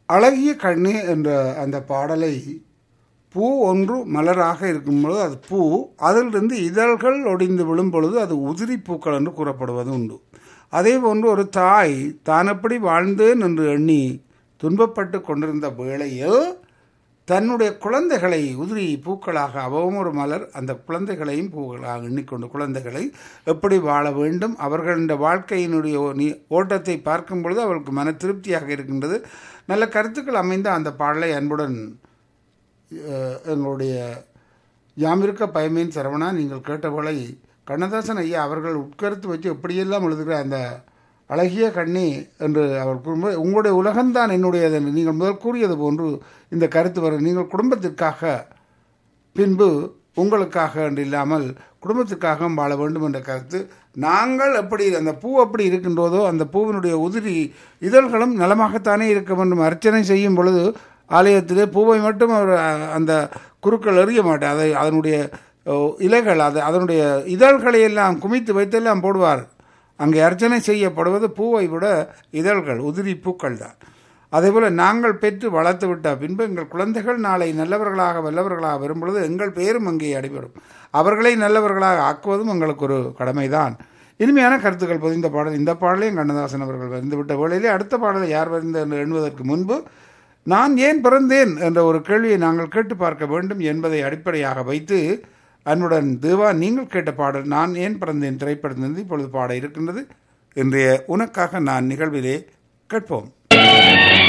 அழகிய கண்ணு என்ற அந்த பாடலை பூ ஒன்று மலராக இருக்கும்பொழுது அது பூ அதிலிருந்து இதழ்கள் ஒடிந்து விழும் பொழுது அது உதிரி பூக்கள் என்று கூறப்படுவது உண்டு அதே போன்று ஒரு தாய் தான் எப்படி வாழ்ந்தேன் என்று எண்ணி துன்பப்பட்டு கொண்டிருந்த வேளையில் தன்னுடைய குழந்தைகளை உதிரி பூக்களாக அவவும் ஒரு மலர் அந்த குழந்தைகளையும் பூக்களாக எண்ணிக்கொண்டு குழந்தைகளை எப்படி வாழ வேண்டும் அவர்களுடைய வாழ்க்கையினுடைய நீ- ஓட்டத்தை பார்க்கும் பொழுது அவர்களுக்கு மன திருப்தியாக இருக்கின்றது நல்ல கருத்துக்கள் அமைந்த அந்த பாடலை அன்புடன் அஹ், எங்களுடைய யாமிருக்க பயமேன் சரவணா நீங்கள் கேட்டவளை கண்ணதாசன் ஐயா அவர்கள் உட்கருத்து வச்சு எப்படியெல்லாம் எழுதுகிற அந்த அழகிய கண்ணி என்று அவர் கூறும்போது உங்களுடைய உலகம்தான் என்னுடையது என்று நீங்கள் முதல் கூறியது போன்று இந்த கருத்து வரும் நீங்கள் குடும்பத்திற்காக பின்பு உங்களுக்காக என்று இல்லாமல் குடும்பத்திற்காக வாழ வேண்டும் என்ற கருத்து நாங்கள் எப்படி அந்த பூ எப்படி இருக்கின்றதோ அந்த பூவினுடைய உதிரி இதழ்களும் நலமாகத்தானே இருக்க வேண்டும் அர்ச்சனை செய்யும் பொழுது ஆலயத்திலே பூவை மட்டும் அவர் அஹ், அந்த குருக்கள் எறிய மாட்டார் அதை அதனுடைய ஓ, இலைகள் அது அதனுடைய இதழ்களை எல்லாம் குமித்து வைத்தெல்லாம் போடுவார் அங்கே அர்ச்சனை செய்யப்படுவது பூவை விட இதழ்கள் உதிரி பூக்கள் தான் அதேபோல் நாங்கள் பெற்று வளர்த்து விட்ட பின்பு எங்கள் குழந்தைகள் நாளை நல்லவர்களாக வல்லவர்களாக வரும்பொழுது எங்கள் பெயரும் அங்கே அடிபடும் அவர்களை நல்லவர்களாக ஆக்குவதும் எங்களுக்கு ஒரு கடமைதான் இனிமையான கருத்துக்கள் பதிந்த பாடல் இந்த பாடலையும் கண்ணதாசன் அவர்கள் வந்துவிட்ட வேளையிலே அடுத்த பாடலை யார் வந்த என்று எண்ணுவதற்கு முன்பு நான் ஏன் பிறந்தேன் என்ற ஒரு கேள்வியை நாங்கள் கேட்டு பார்க்க வேண்டும் என்பதை அடிப்படையாக வைத்து அன்புடன் தேவா நீங்கள் கேட்ட பாடல் நான் ஏன் பிறந்தேன் திரைப்படத்திலிருந்து இப்பொழுது பாட இருக்கின்றது இன்றைய உனக்காக நான் நிகழ்விலே கேட்போம்